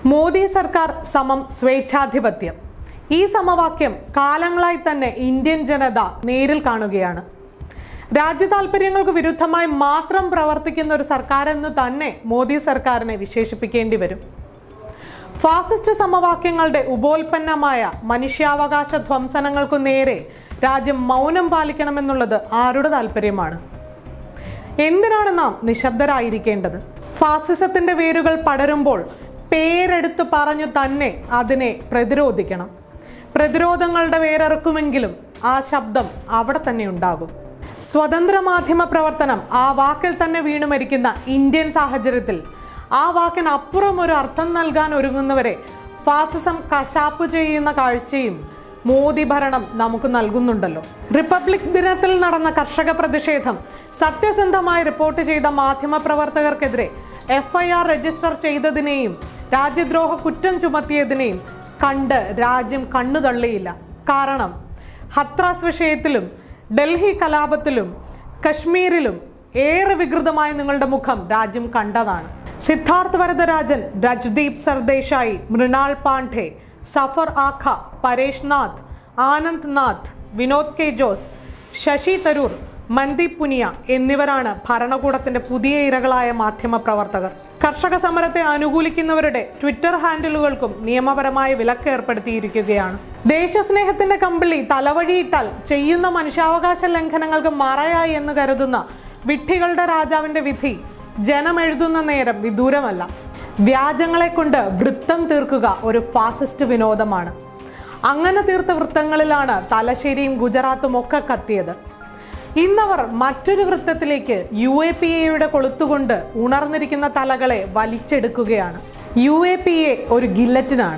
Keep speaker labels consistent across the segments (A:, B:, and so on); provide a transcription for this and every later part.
A: മോദി സർക്കാർ സമം സ്വേച്ഛാധിപത്യം ഈ സമവാക്യം കാലങ്ങളായി തന്നെ ഇന്ത്യൻ ജനത നേരിൽ കാണുകയാണ് രാജ്യ താല്പര്യങ്ങൾക്ക് വിരുദ്ധമായി മാത്രം പ്രവർത്തിക്കുന്ന ഒരു സർക്കാരെന്ന് തന്നെ മോദി സർക്കാരിനെ വിശേഷിപ്പിക്കേണ്ടി വരും ഫാസിസ്റ്റ് സമവാക്യങ്ങളുടെ ഉപോൽപ്പന്നമായ മനുഷ്യാവകാശ ധ്വംസനങ്ങൾക്കു നേരെ രാജ്യം മൗനം പാലിക്കണമെന്നുള്ളത് ആരുടെ താല്പര്യമാണ് എന്തിനാണ് നാം നിശബ്ദരായിരിക്കേണ്ടത് ഫാസിസത്തിന്റെ വേരുകൾ പടരുമ്പോൾ പേരെടുത്ത് പറഞ്ഞു തന്നെ അതിനെ പ്രതിരോധിക്കണം പ്രതിരോധങ്ങളുടെ വേരറുക്കുമെങ്കിലും ആ ശബ്ദം അവിടെ തന്നെ ഉണ്ടാകും സ്വതന്ത്ര മാധ്യമ പ്രവർത്തനം ആ വാക്കിൽ തന്നെ വീണു മരിക്കുന്ന ഇന്ത്യൻ സാഹചര്യത്തിൽ ആ വാക്കിന് അപ്പുറം ഒരു അർത്ഥം നൽകാൻ ഒരുങ്ങുന്നവരെ ഫാസിസം കശാപ്പ് ചെയ്യുന്ന കാഴ്ചയും മോദി ഭരണം നമുക്ക് നൽകുന്നുണ്ടല്ലോ റിപ്പബ്ലിക് ദിനത്തിൽ നടന്ന കർഷക പ്രതിഷേധം സത്യസന്ധമായി റിപ്പോർട്ട് ചെയ്ത മാധ്യമപ്രവർത്തകർക്കെതിരെ എഫ് ഐ ആർ രജിസ്റ്റർ ചെയ്തതിനെയും രാജ്യദ്രോഹ കുറ്റം ചുമത്തിയതിനെയും കണ്ട് രാജ്യം കണ്ണു തള്ളിയില്ല കാരണം ഹത്രാസ് വിഷയത്തിലും ഡൽഹി കലാപത്തിലും കശ്മീരിലും ഏറെ വികൃതമായ നിങ്ങളുടെ മുഖം രാജ്യം കണ്ടതാണ് സിദ്ധാർത്ഥ് വരദരാജൻ രജ്ദീപ് സർദേശായി മൃണാൾ പാണ്ഡെ സഫർ ആഖ പരേഷ് നാഥ് ആനന്ദ് നാഥ് വിനോദ് കെ ജോസ് ശശി തരൂർ മൻദീപ് പുനിയ എന്നിവരാണ് ഭരണകൂടത്തിന്റെ പുതിയ ഇരകളായ മാധ്യമ പ്രവർത്തകർ കർഷക സമരത്തെ അനുകൂലിക്കുന്നവരുടെ ട്വിറ്റർ ഹാൻഡിലുകൾക്കും നിയമപരമായ വിലക്ക് ഏർപ്പെടുത്തിയിരിക്കുകയാണ് ദേശസ്നേഹത്തിന്റെ കമ്പിളി തലവഴിയിട്ടാൽ ചെയ്യുന്ന മനുഷ്യാവകാശ ലംഘനങ്ങൾക്ക് മറയായി എന്ന് കരുതുന്ന വിഡ്ഢികളുടെ രാജാവിന്റെ വിധി ജനം എഴുതുന്ന നേരം വിദൂരമല്ല വ്യാജങ്ങളെ കൊണ്ട് വൃത്തം തീർക്കുക ഒരു ഫാസിസ്റ്റ് വിനോദമാണ് അങ്ങനെ തീർത്ത വൃത്തങ്ങളിലാണ് തലശ്ശേരിയും ഗുജറാത്തും ഒക്കെ കത്തിയത് ഇന്നവർ മറ്റൊരു വൃത്തത്തിലേക്ക് യു എ പി എയുടെ കൊളുത്തുകൊണ്ട് ഉണർന്നിരിക്കുന്ന തലകളെ വലിച്ചെടുക്കുകയാണ് യു എ പി എ ഒരു ഗില്ലറ്റിനാണ്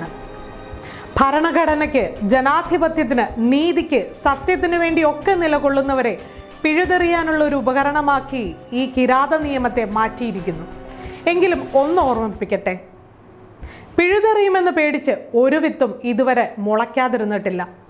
A: ഭരണഘടനയ്ക്ക് ജനാധിപത്യത്തിന് നീതിക്ക് സത്യത്തിന് വേണ്ടി ഒക്കെ നിലകൊള്ളുന്നവരെ പിഴുതെറിയാനുള്ള ഒരു ഉപകരണമാക്കി ഈ കിരാത നിയമത്തെ മാറ്റിയിരിക്കുന്നു എങ്കിലും ഒന്ന് ഓർമ്മിപ്പിക്കട്ടെ പിഴുതെറിയുമെന്ന് പേടിച്ച് ഒരു വിത്തും ഇതുവരെ മുളയ്ക്കാതിരുന്നിട്ടില്ല